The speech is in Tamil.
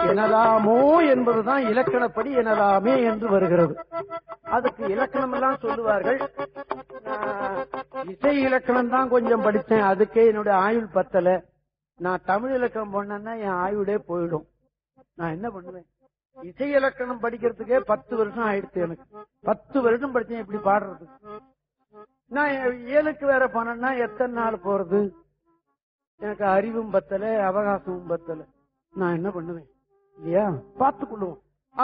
எனலாமோ என்பதுதான் இலக்கணப்படி எனலாமே என்று வருகிறது அதுக்கு இலக்கணம் எல்லாம் சொல்லுவார்கள் நான் இசை இலக்கணம் தான் கொஞ்சம் படிச்சேன் அதுக்கே என்னுடைய ஆயுள் பத்தல நான் தமிழ் இலக்கணம் பண்ணேன்னா என் ஆயுளே போயிடும் நான் என்ன பண்ணுவேன் இசை இலக்கணம் படிக்கிறதுக்கே பத்து வருஷம் ஆயிடுச்சு எனக்கு பத்து வருஷம் படிச்சேன் இப்படி பாடுறது நான் ஏழுக்கு வேற போனேன்னா எத்தனை நாள் போறது எனக்கு அறிவும் பத்தல அவகாசமும் பத்தல நான் என்ன பண்ணுவேன் இல்லையா பார்த்துக் கொள்ளுவோம்